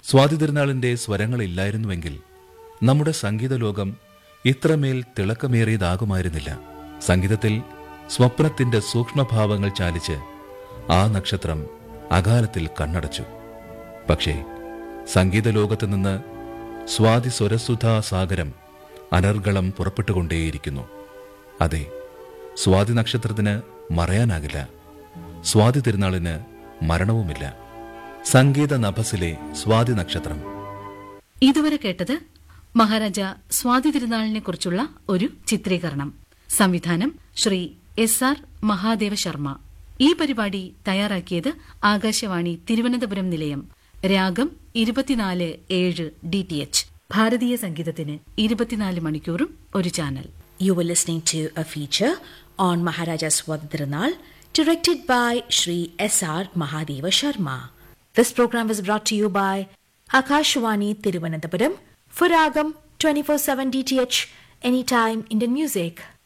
സ്വാതി തിരുനാളിന്റെ സ്വരങ്ങളില്ലായിരുന്നുവെങ്കിൽ നമ്മുടെ സംഗീത ലോകം ഇത്രമേൽ തിളക്കമേറിയതാകുമായിരുന്നില്ല സംഗീതത്തിൽ സ്വപ്നത്തിന്റെ സൂക്ഷ്മഭാവങ്ങൾ ചാലിച്ച് ആ നക്ഷത്രം അകാലത്തിൽ കണ്ണടച്ചു പക്ഷേ സംഗീത ലോകത്ത് നിന്ന് സ്വാതി സ്വരസുധാ സാഗരം അനർഗളം പുറപ്പെട്ടുകൊണ്ടേയിരിക്കുന്നു അതെ സ്വാതി നക്ഷത്രത്തിന് മറയാനാകില്ല സ്വാതി തിരുനാളിന് മരണവുമില്ല സംഗീത നഭസിലെ സ്വാതി നക്ഷത്രം ഇതുവരെ കേട്ടത് മഹാരാജ സ്വാതി തിരുനാളിനെ കുറിച്ചുള്ള ഒരു ചിത്രീകരണം സംവിധാനം ശ്രീ എസ് ആർ മഹാദേവ ശർമ്മ ഈ പരിപാടി തയ്യാറാക്കിയത് ആകാശവാണി തിരുവനന്തപുരം നിലയം രാഗം ഇരുപത്തിനാല് ഏഴ് ഡി ടി എച്ച് ഭാരതീയ സംഗീതത്തിന് ഇരുപത്തിനാല് മണിക്കൂറും ഒരു channel You were listening to a feature on Maharaja Swadhiranal directed by Sri S.R. Mahadeva Sharma. This program was brought to you by Akashwani Tiruvananthapuram for Ragam 24-7 DTH Anytime Indian Music.